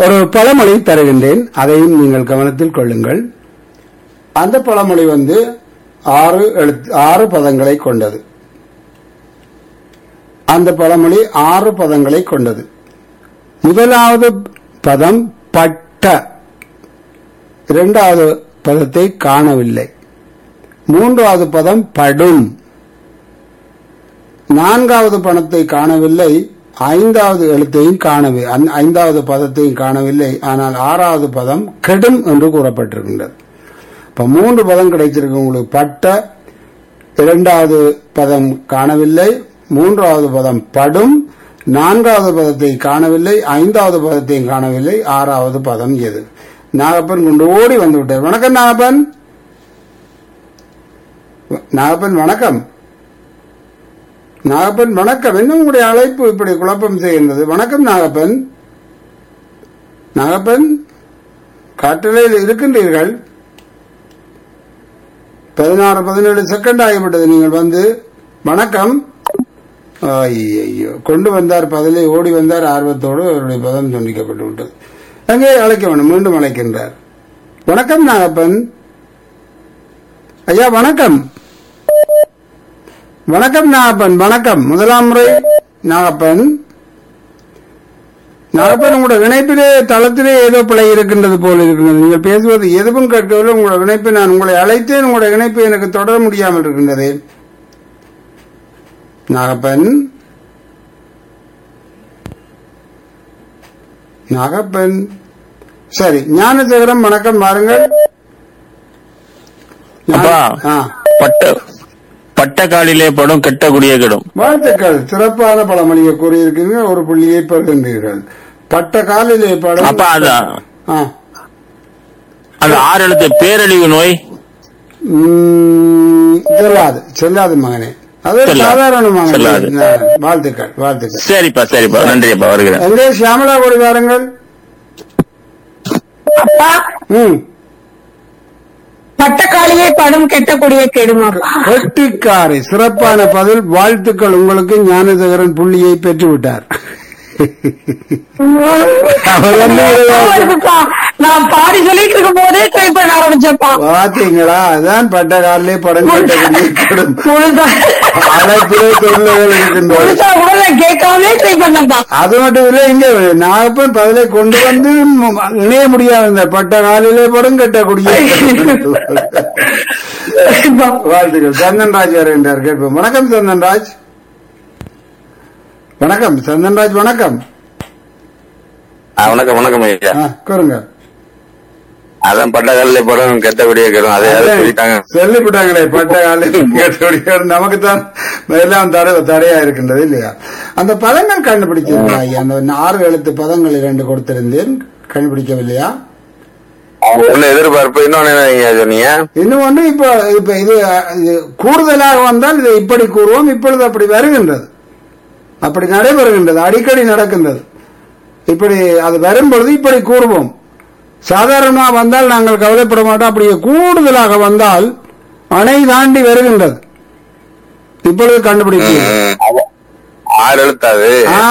ஒரு பழமொழி தருகின்றேன் அதையும் நீங்கள் கவனத்தில் கொள்ளுங்கள் அந்த பழமொழி வந்து ஆறு எழுத்து ஆறு பதங்களை கொண்டது அந்த பழமொழி ஆறு பதங்களை கொண்டது முதலாவது பதம் பட்ட இரண்டாவது பதத்தை காணவில்லை மூன்றாவது பதம் படும் நான்காவது பணத்தை காணவில்லை ஐந்தாவது எழுத்தையும் காணவில்லை அந்த ஐந்தாவது பதத்தையும் காணவில்லை ஆனால் ஆறாவது பதம் கெடும் என்று கூறப்பட்டிருக்கின்றது இப்ப மூன்று பதம் கிடைத்திருக்கு உங்களுக்கு பட்ட இரண்டாவது பதம் காணவில்லை மூன்றாவது பதம் படும் நான்காவது பதத்தை காணவில்லை ஐந்தாவது பதத்தையும் காணவில்லை ஆறாவது பதம் எது நாகப்பன் கொண்டு ஓடி வந்து விட்டார் வணக்கம் நாகப்பன் நாகப்பன் வணக்கம் நாகப்பன் வணக்கம் என்ன உங்களுடைய அழைப்பு இப்படி குழப்பம் செய்கின்றது வணக்கம் நாகப்பன் நாகப்பன் காற்றலையில் இருக்கின்றீர்கள் பதினாறு பதினேழு செகண்ட் ஆகிவிட்டது நீங்கள் வந்து வணக்கம் ஐயோ கொண்டு வந்தார் பதிலை ஓடி வந்தார் ஆர்வத்தோடு அவருடைய பதம் துண்டிக்கப்பட்டு விட்டது அங்கே அழைக்க வேண்டும் மீண்டும் அழைக்கின்றார் வணக்கம் நாகப்பன் ஐயா வணக்கம் வணக்கம் நாகப்பன் வணக்கம் முதலாம் முறை நாகப்பன் நாகப்பன் உங்களோட இணைப்பிலே தளத்திலே ஏதோ பிழை இருக்கின்றது போல இருக்கின்றது நீங்கள் பேசுவது எதுவும் கேட்கவில்லை உங்களோட இணைப்பை நான் உங்களை அழைத்தேன் உங்களோட இணைப்பை எனக்கு தொடர முடியாமல் இருக்கின்றது நாகப்பன் நாகப்பன் சரி ஞானசேகரம் வணக்கம் வாருங்கள் அப்பா. ஆ. பட்ட பட்ட காலிலே படும் கெட்ட குடிய கெடும் வாழ்த்துக்கள் சிறப்பான பழமொழியை கூறியிருக்கீங்க ஒரு புள்ளியை பெறுகின்றீர்கள் பட்ட காலிலே படம் அப்பா அதான் ஆ. அந்த ஆறு எழுத்து பேரழிவு நோய் ம், செல்லாது செல்லாது மகனே அது செல்லாது. சாதாரணமான செல்லாது. வாழ்த்துக்கள் வாழ்த்துக்கள் சரிப்பா சரிப்பா நன்றிப்பா வருகிறேன் எங்கே சியாமலா கொடி வாருங்கள் அப்பா ம் பட்டக்காளியே படும் கெட்டக்கூடிய கெடுமாப்பா வெட்டிக்காரை சிறப்பான பதில் வாழ்த்துக்கள் உங்களுக்கு ஞானசேகரன் புள்ளியை பெற்றுவிட்டார் அவர் வந்து வருதுப்பா. நான் பாடி சொல்லிட்டு இருக்கும் போதே ட்ரை பண்ண ஆரம்பிச்சப்பா பாத்தீங்களா அதான் பட்ட காலிலே படம் கட்டக்கூடிய கடும் முழுசா அழைப்பிலே தொழில்கள் இருக்கின்றது முழுசா கூட நான் கேட்காமலே ட்ரை பண்ணப்பா அது மட்டும் இல்ல இங்க நாகப்பன் பதிலை கொண்டு வந்து ம- இணைய முடியாது இந்த பட்ட காலிலே படம் கட்டக்கூடிய வாழ்த்துக்கள் சந்தன்ராஜ் வருகின்றார் கேட்போம் வணக்கம் சந்தன்ராஜ் வணக்கம் சந்தன்ராஜ் வணக்கம் ஆ, வணக்கம் வணக்கம் ஐயா ஆ, கூறுங்க அதான் பட்ட காலிலே படும் கெட்ட குடிய கெடும் அதை யாரும் சொல்லிட்டாங்க சொல்லிவிட்டாங்களே பட்ட காலில் கேட்டபடியா நமக்கு தான் எல்லாம் தடை தடையா இருக்கின்றது இல்லையா அந்த பதங்கள் கண்டுபிடிச்சீங்களா ஐயா அந்த ஆறு எழுத்து பதங்கள் இரண்டு கொடுத்திருந்தேன் கண்டுபிடிக்கவில்லையா ஒண்ணு எதிர்பார்ப்பு இன்னொன்னு என்ன ஐயா சொன்னீங்க இன்னும் ஒன்று இப்ப இப்ப இது இது கூடுதலாக வந்தால் இதை இப்படி கூறுவோம் இப்பொழுது அப்படி வருகின்றது அப்படி நடைபெறுகின்றது அடிக்கடி நடக்கின்றது இப்படி அது வரும்பொழுது இப்படி கூறுவோம் சாதாரணமா வந்தால் நாங்கள் கவலைப்பட மாட்டோம் அப்படியே கூடுதலாக வந்தால் அணை தாண்டி வருகின்றது இப்பொழுது கண்டுபிடிக்கிறீங்க ம், அது- ஆறு எழுத்தாது ஆ.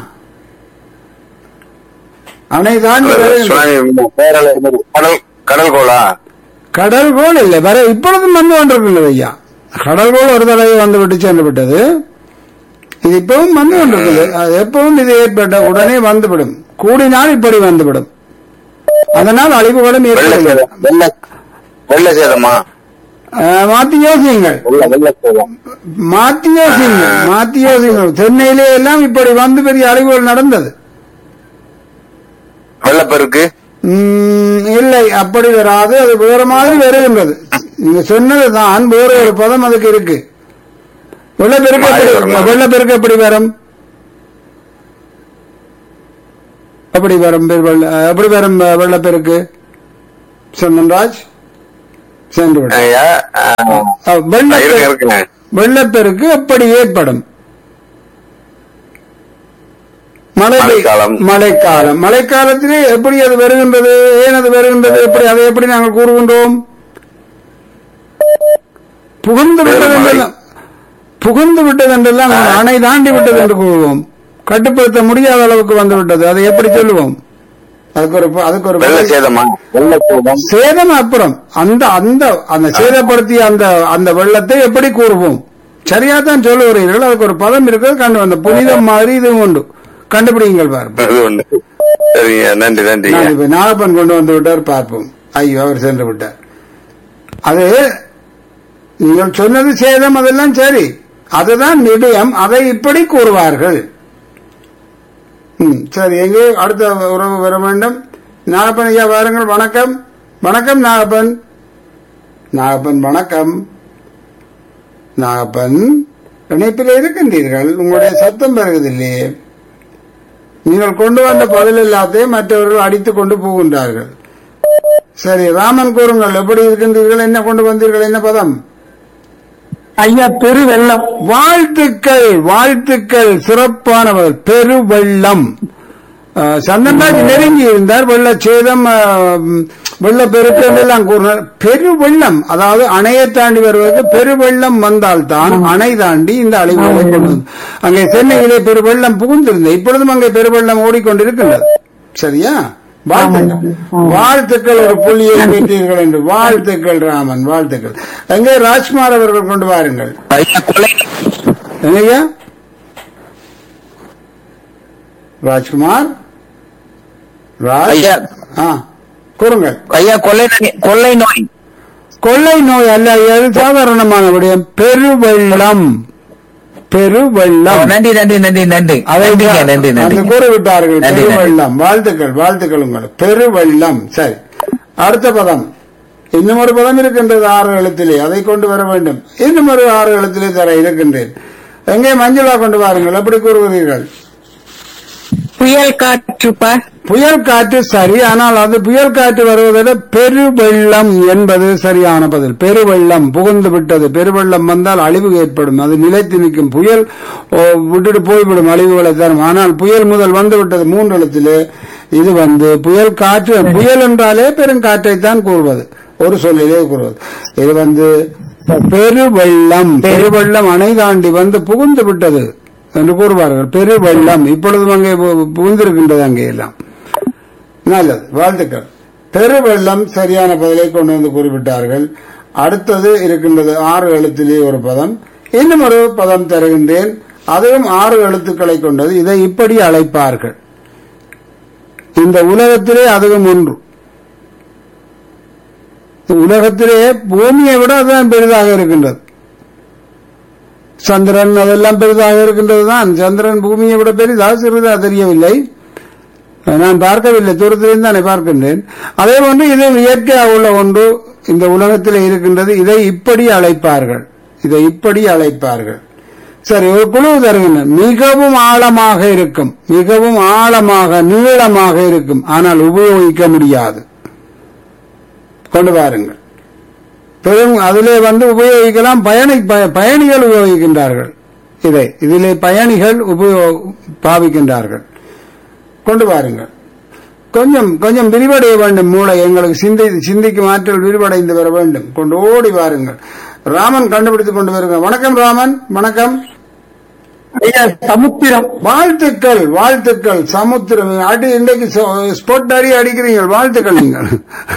அணை தாண்டி வருகின்றது சுனாமி பேரலை கடல் கடல் கோலா கடல் கோல் இல்லை வர இப்பொழுதும் வந்து கொண்டிருக்கின்றது ஐயா கடல் கோல் ஒரு தடவை வந்து விட்டு சென்று விட்டது இது இப்பவும் வந்து கொண்டிருக்கிறது அது எப்பவும் இது ஏற்பட்ட உடனே வந்துவிடும் கூடினால் இப்படி வந்துவிடும் அதனால் அழிவுகளும் வெள்ள ஏற்படுகிறது சேதம் வெள்ள வெள்ள சேதமா அஹ், மாத்தி யோசியுங்கள் வெள்ள வெள்ள சேதம் மாத்தி யோசியுங்கள் மாத்தி யோசியுங்கள் சென்னையிலே எல்லாம் இப்படி வந்து பெரிய அழிவுகள் நடந்தது வெள்ளப்பெருக்கு ம், இல்லை அப்படி வராது அது வேற மாதிரி வருகின்றது நீங்க சொன்னதுதான் வேற ஒரு பதம் அதுக்கு இருக்கு வெள்ளப்பெருக்கு மாறி எப்படி- வருமா? வெள்ளப்பெருக்கு எப்படி வரும் எப்படி வரும் பெரு- வெள்ள- எப்படி வரும் அஹ், வெள்ளப்பெருக்கு சந்தன்ராஜ் சென்று விடு. ஐயா அஹ், இருங்க வெள்ளப்பெருக்கு இருக்குங்க வெள்ளப்பெருக்கு எப்படி ஏற்படும் மழை பெய்- மழைக்காலம். மழைக்காலம் மழைக்காலத்திலே எப்படி அது வருகின்றது ஏன் அது வருகின்றது எப்படி அதை எப்படி நாங்கள் கூறுகின்றோம் புகுந்து விட்டது பெருமழை. என்றெல்லாம் புகுந்து விட்டது என்றெல்லாம் நாம் அணை தாண்டி விட்டது என்று கூறுவோம் கட்டுப்படுத்த முடியாத அளவுக்கு வந்து விட்டது அதை எப்படி சொல்லுவோம் அதுக்கு ஒரு அதுக்கு ஒரு வெள்ள சேதமா வெள்ள சேதம் சேதம் அப்புறம் அந்த அந்த அந்த சேதப்படுத்திய அந்த அந்த வெள்ளத்தை எப்படி கூறுவோம் சரியா தான் சொல்லுகிறீர்கள் அதுக்கு ஒரு பதம் இருக்கிறது கண்டு அந்த புனிதம் மாதிரி இதுவும் உண்டு கண்டுபிடிங்கள் பாருங்க அது ஒண்ணு சரிங்க நன்றி நன்றிங்க நான் இப்ப நாகப்பன் கொண்டு வந்து விட்டார் பார்ப்போம் ஐயோ அவர் சென்று விட்டார் அது நீங்கள் சொன்னது சேதம் அதெல்லாம் சரி அதுதான் நிடயம் அதை இப்படி கூறுவார்கள் ம், சரி எங்கே அடுத்த உறவு வர வேண்டும் நாகப்பன் ஐயா வாருங்கள் வணக்கம் வணக்கம் நாகப்பன் நாகப்பன் வணக்கம் நாகப்பன் இணைப்பில் இருக்கின்றீர்கள் உங்களுடைய சத்தம் பெறுவதில்லையே நீங்கள் கொண்டு வந்த பதில் எல்லாத்தையும் மற்றவர்கள் அடித்துக் கொண்டு போகின்றார்கள் சரி ராமன் கூறுங்கள் எப்படி இருக்கின்றீர்கள் என்ன கொண்டு வந்தீர்கள் என்ன பதம் ஐயா பெரு வெள்ளம் வாழ்த்துக்கள் வாழ்த்துக்கள் சிறப்பானவர் பெருவெள்ளம் அஹ், சந்தன்ராஜ் நெருங்கி இருந்தார் வெள்ள சேதம் அஹ், வெள்ள பெருக்கம் எல்லாம் கூறினார் பெருவெள்ளம் அதாவது அணையை தாண்டி வருவதற்கு பெருவெள்ளம் வந்தால்தான் அணை தாண்டி இந்த அழிவுகளை கொண்டு வந்து அங்கே சென்னையிலே பெருவெள்ளம் புகுந்திருந்தது இப்பொழுதும் அங்கே பெருவெள்ளம் ஓடிக்கொண்டிருக்கின்றது சரியா வாழ்த்துக்கள் வாழ்த்துக்கள் ஒரு புள்ளியை பெற்றீர்கள் என்று வாழ்த்துக்கள் ராமன் வாழ்த்துக்கள் எங்கே ராஜ்குமார் அவர்கள் கொண்டு வாருங்கள் ஐயா கொலை என்னையா ராஜ்குமார் ராஜ் ஐயா ஆ கூறுங்கள் ஐயா கொள்ளை நோய் கொள்ளை நோய் கொள்ளை நோய் அல்ல அது சாதாரணமான விடயம் பெருவெள்ளம் பெருவெள்ளம் நன்றி நன்றி நன்றி நன்றி அதை நன்றிங்க நன்றி அந்த நன்றி கூறிவிட்டார்கள் நன்றி, நன்றி. பெருவெள்ளம் வாழ்த்துக்கள் வாழ்த்துக்கள் உங்களுக்கு பெருவெள்ளம் சரி அடுத்த பதம் இன்னும் ஒரு பதம் இருக்கின்றது ஆறு எழுத்திலே அதை கொண்டு வர வேண்டும் இன்னும் ஒரு ஆறு எழுத்திலே தர இருக்கின்றேன் எங்கே மஞ்சுளா கொண்டு வாருங்கள் எப்படி கூறுகிறீர்கள் புயல் காற்றுப்பா புயல் காற்று சரி ஆனால் அது புயல் காற்று வருவதை பெருவெள்ளம் என்பது சரியான பதில் பெருவெள்ளம் புகுந்து விட்டது பெருவெள்ளம் வந்தால் அழிவு ஏற்படும் அது நிலைத்து நிற்கும் புயல் ஓ, விட்டுட்டு போய்விடும் அழிவுகளை தரும் ஆனால் புயல் முதல் வந்து விட்டது மூன்று எழுத்திலே இது வந்து புயல் காற்று புயல் என்றாலே பெருங்காற்றைத்தான் கூறுவது ஒரு சொல்லிலே கூறுவது இது வந்து பெருவெள்ளம் பெருவெள்ளம் அணை தாண்டி வந்து புகுந்து விட்டது என்று கூறுவார்கள் பெருவெள்ளம் இப்பொழுதும் அங்கே பு- புகுந்திருக்கின்றது அங்கே எல்லாம் நல்லது வாழ்த்துக்கள் பெருவெள்ளம் சரியான பதிலை கொண்டு வந்து குறிப்பிட்டார்கள் அடுத்தது இருக்கின்றது ஆறு எழுத்திலே ஒரு பதம் இன்னும் ஒரு பதம் தருகின்றேன் அதுவும் ஆறு எழுத்துக்களை கொண்டது இதை இப்படி அழைப்பார்கள் இந்த உலகத்திலே அதுவும் ஒன்று உலகத்திலே பூமியை விட அதுதான் பெரிதாக இருக்கின்றது சந்திரன் அதெல்லாம் பெரிதாக இருக்கின்றது தான் சந்திரன் பூமியை விட பெரிதா சிறிதா தெரியவில்லை நான் பார்க்கவில்லை தூரத்திலிருந்து தானே பார்க்கின்றேன் அதே போன்று இது இயற்கையாக உள்ள ஒன்று இந்த உலகத்தில் இருக்கின்றது இதை இப்படி அழைப்பார்கள் இதை இப்படி அழைப்பார்கள் சரி ஒரு குழு தருகின்றன மிகவும் ஆழமாக இருக்கும் மிகவும் ஆழமாக நீளமாக இருக்கும் ஆனால் உபயோகிக்க முடியாது கொண்டு வாருங்கள் பெரும் அதிலே வந்து உபயோகிக்கலாம் பயணி ப- பயணிகள் உபயோகிக்கின்றார்கள் இதை இதிலே பயணிகள் உபயோ பாவிக்கின்றார்கள் கொண்டு வாருங்கள் கொஞ்சம் கொஞ்சம் விரிவடைய வேண்டும் மூளை எங்களுக்கு சிந்தி சிந்திக்கும் ஆற்றல் விரிவடைந்து வர வேண்டும் கொண்டு ஓடி வாருங்கள் ராமன் கண்டுபிடித்துக் கொண்டு வருங்க வணக்கம் ராமன் வணக்கம் ஐயா சமுத்திரம் வாழ்த்துக்கள் வாழ்த்துக்கள் சமுத்திரம் அடி இன்றைக்கு ஸ்போர்ட் அடி அடிக்கிறீங்க வாழ்த்துக்கள் நீங்கள்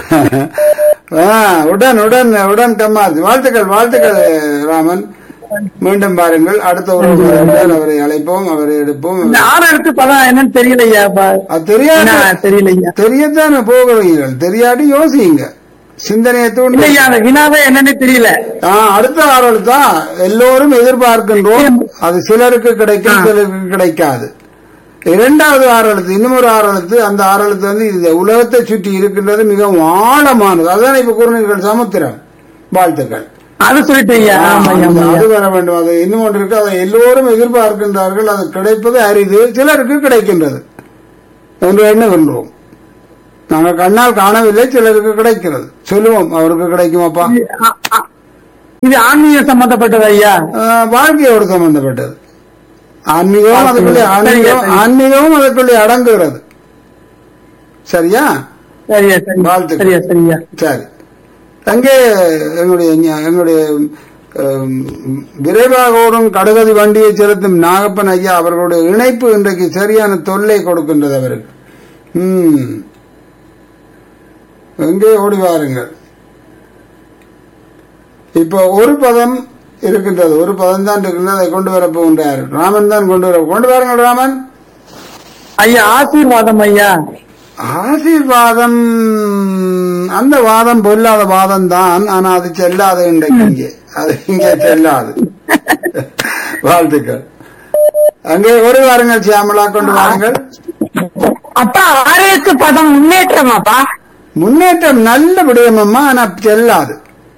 ஆ, உடன் உடன் உடன் கம்மாது வாழ்த்துக்கள் வாழ்த்துக்கள் ராமன் மீண்டும் பாருங்கள் அடுத்த ஒரு அவரை அழைப்போம் அவரை எடுப்போம் இந்த ஆறு எடுத்து பதம் என்னன்னு தெரியல ஐயா அது தெரியாது தெரியல ஐயா தெரியத்தானே போகிறீர்கள் தெரியாட்டி யோசிங்க சிந்தனையை தூண்டி இல்லையா அந்த வினாவே என்னன்னு தெரியல ஆ, அடுத்த ஆறல் தான் எல்லோரும் எதிர்பார்க்கின்றோம் அது சிலருக்கு கிடைக்கும் சிலருக்கு கிடைக்காது இரண்டாவது ஆறெழுத்து இன்னும் ஒரு ஆறெழுத்து அந்த ஆறெழுத்து வந்து இந்த உலகத்தை சுற்றி இருக்கின்றது மிகவும் ஆழமானது அதுதான் இப்ப கூறினீர்கள் சமுத்திரம் வாழ்த்துக்கள் அது சொல்லிட்டு ஐயா ஆமா ஐயா, ஆமா அது- அது ஐயா. வர வேண்டும் அது இன்னும் ஒன்று இருக்கு அதை எல்லோரும் எதிர்பார்க்கின்றார்கள் அது கிடைப்பது அரிது சிலருக்கு கிடைக்கின்றது என்று எண்ணுகின்றோம் நாங்கள் கண்ணால் காணவில்லை சிலருக்கு கிடைக்கிறது சொல்லுவோம் அவருக்கு கிடைக்குமாப்பா ஆ, ஆ. இது ஆன்மீக சம்பந்தப்பட்டது ஐயா ஆஹ், வாழ்க்கையோடு சம்பந்தப்பட்டது ஆன்மீகமும் அதுக்குள்ளே ஆன்மீகம் ஆன்மீகமும் அதுக்குள்ளே அடங்குகிறது சரியா சரியா சரி வாழ்த்துக்கள். சரியா சரியா சரி அங்கே எங்களுடைய ஞ- எங்களுடைய ஆம், விரைவாக ஓடும் கடுகதி வண்டியை செலுத்தும் நாகப்பன் ஐயா அவர்களுடைய இணைப்பு இன்றைக்கு சரியான தொல்லை கொடுக்கின்றது அவருக்கு ம் எங்கே ஓடி வாருங்கள் இப்போ ஒரு பதம் இருக்கின்றது ஒரு பதம் தான் இருக்கின்றது அதை கொண்டு வர போகின்றார் ராமன் தான் கொண்டு வர கொண்டு வாருங்கள் ராமன் ஐயா ஆசீர்வாதம் ஐயா ஆசீர்வாதம் அந்த வாதம் பொல்லாத வாதம் தான் ஆனா அது செல்லாது இன்றைக்கு இங்கே அது இங்கே செல்லாது வாழ்த்துக்கள் அங்கே ஒரு வாருங்கள் சியாமலா கொண்டு வாருங்கள் அப்பா ஆறுக்கு பதம் முன்னேற்றமாப்பா முன்னேற்றம் நல்ல விடயமம்மா ஆனா செல்லாது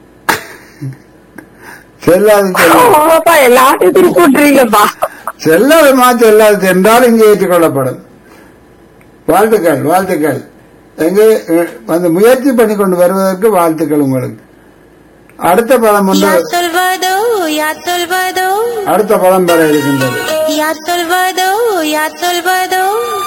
செல்லாது செல்லாது அப்பா எல்லாத்தையும் திருப்பி விட்டுறீங்கப்பா செல்லாதுமா செல்லாது என்றால் இங்கே ஏற்றுக்கொள்ளப்படும் வாழ்த்துக்கள் வாழ்த்துக்கள் எங்கே அஹ், வந்து முயற்சி பண்ணி கொண்டு வருவதற்கு வாழ்த்துக்கள் உங்களுக்கு அடுத்த பதம் ஒன்று Ya Salvador, Ya Salvador, அடுத்த பதம் பெற இருக்கின்றது Ya Salvador, Ya Salvador.